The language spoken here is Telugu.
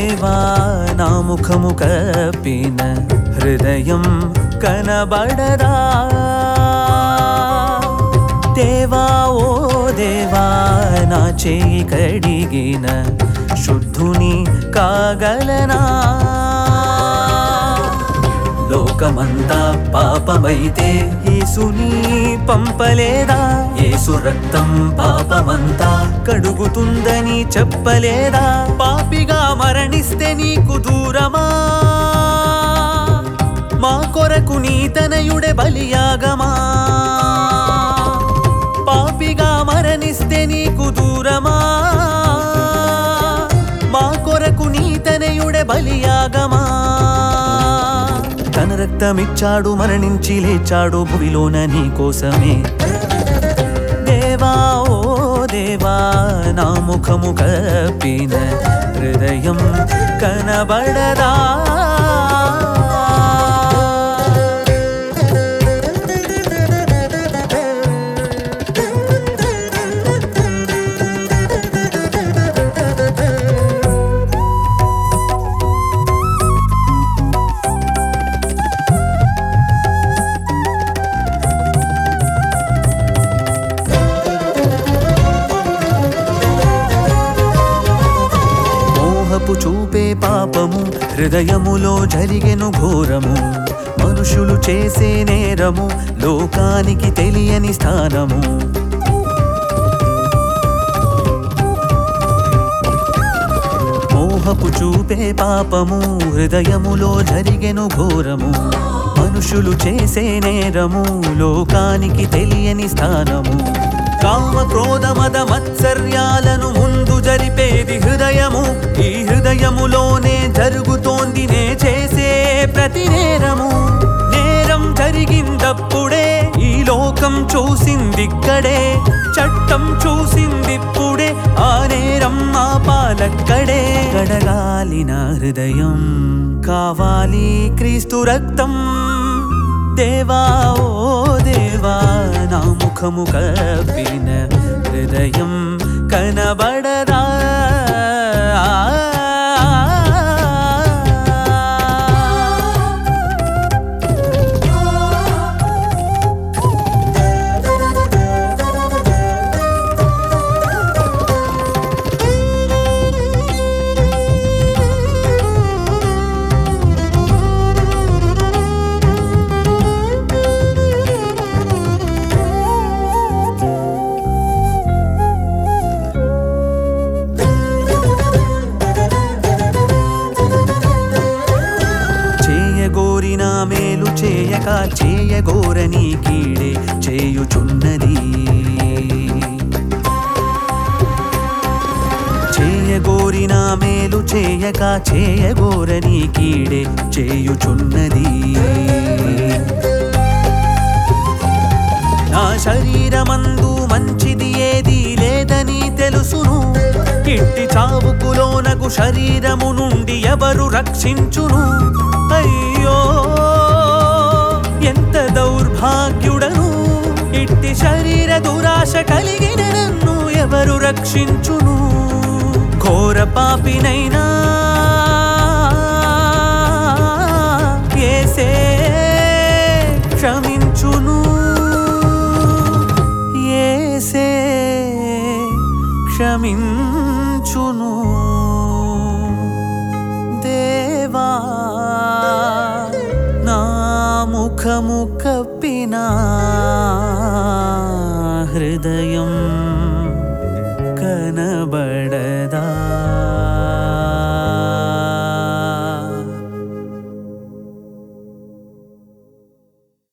దేవా నా ముఖము కప్పిన హృదయం కనబడదా దేవా ఓ దేవా నా చేయి కడిగిన శుద్ధుని కాగలనా లోకమంతా పాపమైతే యేసుని పంపలేదా యేసు రక్తం పాపమంతా కడుగుతుందని చెప్పలేదా పాపిగా మరణిస్తే నీకు దూరమా మా కొరకు నీ తనయుడే బలియాగమా పాపిగా మరణిస్తే నీకు దూరమా మా కొరకు నీ తనయుడే బలియాగమా తన రక్తమిచ్చాడు మరణించి లేచాడు భువిలోన నీ కోసమే దేవా ఓ దేవా నా ముఖము కప్పిన హృదయం కనబడదా మోహపు చూపే పాపము హృదయములో జరిగెను ఘోరము మనుషులు చేసే నేరము లోకానికి తెలియని స్థానము మోహపు చూపే పాపము హృదయములో జరిగెను ఘోరము మనుషులు చేసే నేరము లోకానికి తెలియని స్థానము కామ క్రోధ మద మత్సర్యాలను ముందు జరిపేది హృదయము ఈ హృదయములోనే జరుగుతోంది నే చేసే ప్రతి నేరము నేరం జరిగిందప్పుడే ఈ లోకం చూసిందిక్కడే చట్టం చూసిందిప్పుడే ఆ నేరం మా పాలక్కడే కడగాలి నా హృదయం కావాలి క్రీస్తు రక్తం దేవా ఓ దేవా నా ముఖము కప్పిన హృదయం కనబడదా చేయగోరిన మేలు చేయక చేయగోరని కీడే చేయుచున్నది చేయగోరిన మేలు చేయక చేయగోరని కీడే చేయుచున్నది నా శరీరమందు మంచిది ఏది లేదని తెలుసును ఇట్టి చావుకులోనగు శరీరము నుండి ఎవరు రక్షించును అయ్యో ఎంత దౌర్భాగ్యుడను ఇట్టి శరీర దురాశ కలిగిన నన్ను ఎవరు రక్షించును ఘోర పాపినైనా ఏసే క్షమించును ఏసే క్షమించును దేవా నా ముఖము కప్పిన హృదయం కనబడదా